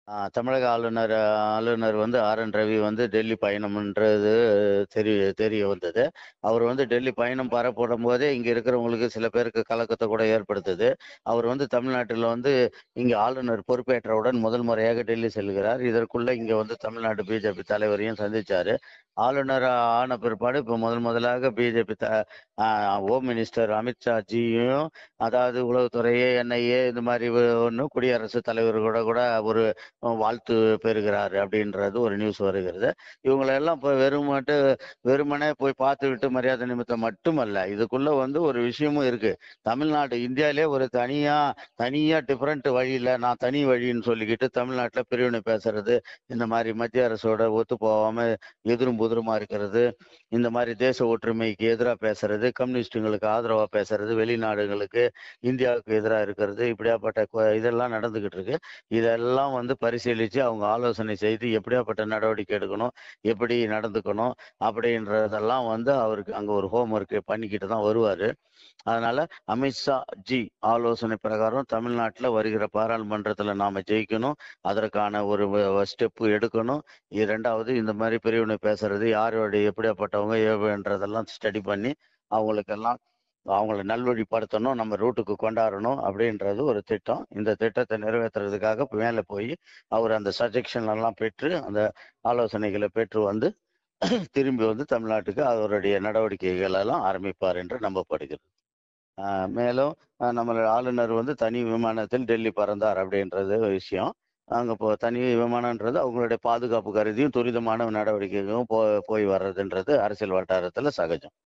ஆ, தமிழக ஆளுநர் ஆளுநர் வந்து ஆர் என் ரவி வந்து டெல்லி பயணம்ன்றது தெரிய தெரிய வந்தது அவர் வந்து டெல்லி பயணம் பரப்படும் போதே இங்க இருக்கிறவங்களுக்கு சில பேருக்கு கலக்கத்தை கூட ஏற்படுத்துது அவர் வந்து தமிழ்நாட்டில் வந்து இங்க ஆளுநர் பொறுப்பேற்றவுடன் முதல் முறையாக டெல்லி செல்கிறார் இதற்குள்ள இங்க வந்து தமிழ்நாடு பிஜேபி தலைவரையும் சந்திச்சாரு ஆளுநர் ஆன பிற்பாடு இப்போ முதல் முதலாக BJP the ah home minister Amit Shah ஜியும் அதாவது உளவுத்துறையே என்ஐஏ இந்த மாதிரி ஒன்று குடியரசுத் தலைவர் கூட கூட ஒரு வாழ்த்து பெறுகிறார் அப்படின்றது ஒரு நியூஸ் வருகிறது இவங்களெல்லாம் இப்போ வெறும் மட்டும் வெறுமனே போய் பார்த்து விட்டு மரியாதை நிமித்தம் மட்டுமல்ல இதுக்குள்ள வந்து ஒரு விஷயமும் இருக்கு தமிழ்நாடு இந்தியாவிலே ஒரு தனியா தனியா டிஃப்ரெண்ட் வழியில நான் தனி வழின்னு சொல்லிக்கிட்டு தமிழ்நாட்டில் பிரிவினை பேசுறது இந்த மாதிரி மத்திய அரசோட ஒத்து போகாம எதிரும் புதிருமா இருக்கிறது இந்த மாதிரி தேச ஒற்றுமைக்கு எதிராக பேசுறது கம்யூனிஸ்டுங்களுக்கு ஆதரவா பேசுறது வெளிநாடுகளுக்கு இந்தியாவுக்கு எதிராக இருக்கிறது இப்படியாப்பட்ட கொ- இதெல்லாம் நடந்துகிட்டு இருக்கு இதெல்லாம் வந்து பரிசீலிச்சு அவங்க ஆலோசனை செய்து எப்படியாப்பட்ட நடவடிக்கை எடுக்கணும் எப்படி நடந்துக்கணும் அப்படின்றதெல்லாம் வந்து அவருக்கு அங்க ஒரு ஹோம் ஒர்க் பண்ணிக்கிட்டு தான் வருவாரு அதனால அமித்ஷா ஜி ஆலோசனை பிரகாரம் தமிழ்நாட்டில் வருகிற பாராளுமன்றத்தில் நாம ஜெயிக்கணும் அதற்கான ஒரு ஸ்டெப்பு எடுக்கணும் இரண்டாவது இந்த மாதிரி பிரிவினை பேசுறது யாரோட எப்படியாப்பட்டவங்க ஏவன்றதெல்லாம் ஸ்டடி பண்ணி அவங்களுக்கெல்லாம் அவங்கள நல்வழிப்படுத்தணும் நம்ம ரூட்டுக்கு கொண்டாடணும் அப்படின்றது ஒரு திட்டம் இந்த திட்டத்தை நிறைவேற்றுறதுக்காக மேலே போய் அவர் அந்த சஜெக்ஷன் எல்லாம் பெற்று அந்த ஆலோசனைகளை பெற்று வந்து திரும்பி வந்து தமிழ்நாட்டுக்கு அவருடைய நடவடிக்கைகள் எல்லாம் ஆரம்பிப்பார் என்று நம்பப்படுகிறது ஆஹ் மேலும் ஆஹ் நம்ம ஆளுநர் வந்து தனி விமானத்தில் டெல்லி பறந்தார் அப்படின்றது விஷயம் அங்க இப்போ தனி விமானன்றது அவங்களுடைய பாதுகாப்பு கருதியும் துரிதமான நடவடிக்கைகளும் போ போய் வர்றதுன்றது அரசியல் வட்டாரத்துல சகஜம்